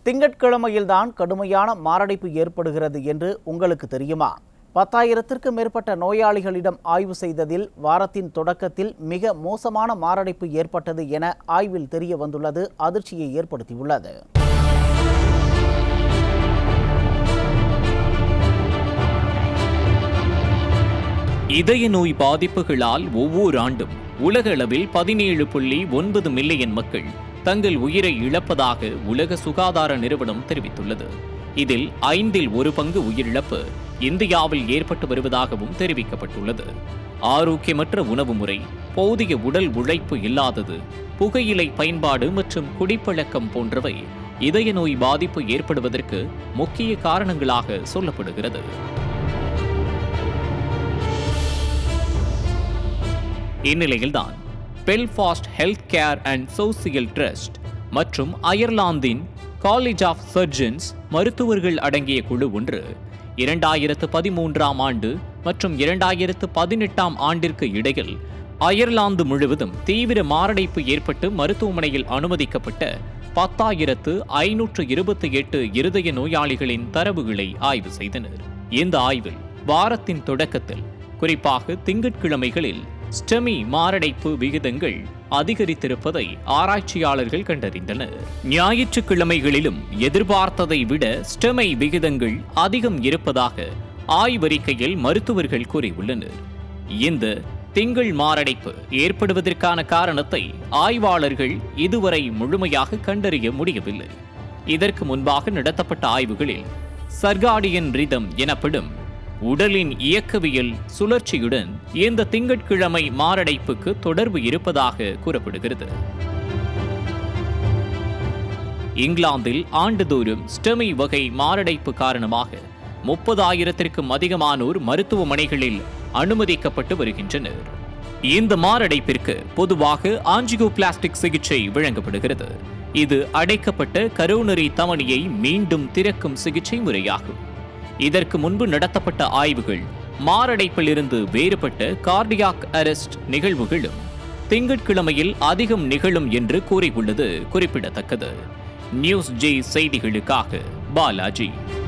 திங்கட்கிழமையில்தான் கடுமையான மாரடைப்பு ஏற்படுகிறது என்று உங்களுக்கு தெரியுமா பத்தாயிரத்திற்கும் மேற்பட்ட நோயாளிகளிடம் ஆய்வு செய்ததில் வாரத்தின் தொடக்கத்தில் மிக மோசமான மாரடைப்பு ஏற்பட்டது என ஆய்வில் தெரிய வந்துள்ளது அதிர்ச்சியை ஏற்படுத்தியுள்ளது இதய நோய் பாதிப்புகளால் ஒவ்வொரு ஆண்டும் உலக அளவில் பதினேழு புள்ளி ஒன்பது மில்லியன் மக்கள் தங்கள் உயிரை இழப்பதாக உலக சுகாதார நிறுவனம் தெரிவித்துள்ளது இதில் ஐந்தில் ஒரு பங்கு உயிரிழப்பு இந்தியாவில் ஏற்பட்டு வருவதாகவும் தெரிவிக்கப்பட்டுள்ளது ஆரோக்கியமற்ற உணவு முறை போதிய உடல் உழைப்பு இல்லாதது புகையிலை பயன்பாடு மற்றும் குடிப்பழக்கம் போன்றவை இதய நோய் பாதிப்பு ஏற்படுவதற்கு முக்கிய காரணங்களாக சொல்லப்படுகிறது இந்நிலையில்தான் Belfast health care and social trust மற்றும் அயர்லாந்தின் காலேஜ் ஆஃப் சர்ஜன்ஸ் மருத்துவர்கள் அடங்கிய குழு ஒன்று இரண்டாயிரத்து பதிமூன்றாம் ஆண்டு மற்றும் இரண்டாயிரத்து பதினெட்டாம் ஆண்டிற்கு இடையில் அயர்லாந்து முழுவதும் தீவிர மாரடைப்பு ஏற்பட்டு மருத்துவமனையில் அனுமதிக்கப்பட்ட பத்தாயிரத்து ஐநூற்று இருபத்தி எட்டு இருதய நோயாளிகளின் தரவுகளை ஆய்வு செய்தனர் இந்த ஆய்வில் வாரத்தின் தொடக்கத்தில் குறிப்பாக திங்கட்கிழமைகளில் ஸ்டெமி மாரடைப்பு விகிதங்கள் அதிகரித்திருப்பதை ஆராய்ச்சியாளர்கள் கண்டறிந்தனர் ஞாயிற்றுக்கிழமைகளிலும் எதிர்பார்த்ததை விட ஸ்டெமை விகிதங்கள் அதிகம் இருப்பதாக ஆய்வறிக்கையில் மருத்துவர்கள் கூறியுள்ளனர் இந்த திங்கள் மாரடைப்பு ஏற்படுவதற்கான காரணத்தை ஆய்வாளர்கள் இதுவரை முழுமையாக கண்டறிய முடியவில்லை இதற்கு முன்பாக நடத்தப்பட்ட ஆய்வுகளில் சர்காடியன் ரிதம் எனப்படும் உடலின் இயக்கவியல் சுழற்சியுடன் இந்த திங்கட்கிழமை மாரடைப்புக்கு தொடர்பு இருப்பதாக கூறப்படுகிறது இங்கிலாந்தில் ஆண்டுதோறும் ஸ்டெமி வகை மாரடைப்பு காரணமாக முப்பதாயிரத்திற்கும் அதிகமானோர் மருத்துவமனைகளில் அனுமதிக்கப்பட்டு வருகின்றனர் இந்த மாரடைப்பிற்கு பொதுவாக ஆஞ்சியோபிளாஸ்டிக் சிகிச்சை வழங்கப்படுகிறது இது அடைக்கப்பட்ட கரோனரி தமனியை மீண்டும் திறக்கும் சிகிச்சை முறையாகும் இதற்கு முன்பு நடத்தப்பட்ட ஆய்வுகள் மாரடைப்பிலிருந்து வேறுபட்ட கார்டியாக் அரெஸ்ட் நிகழ்வுகளும் திங்கட்கிழமையில் அதிகம் நிகழும் என்று கூறியுள்ளது குறிப்பிடத்தக்கது நியூஸ் ஜே செய்திகளுக்காக பாலாஜி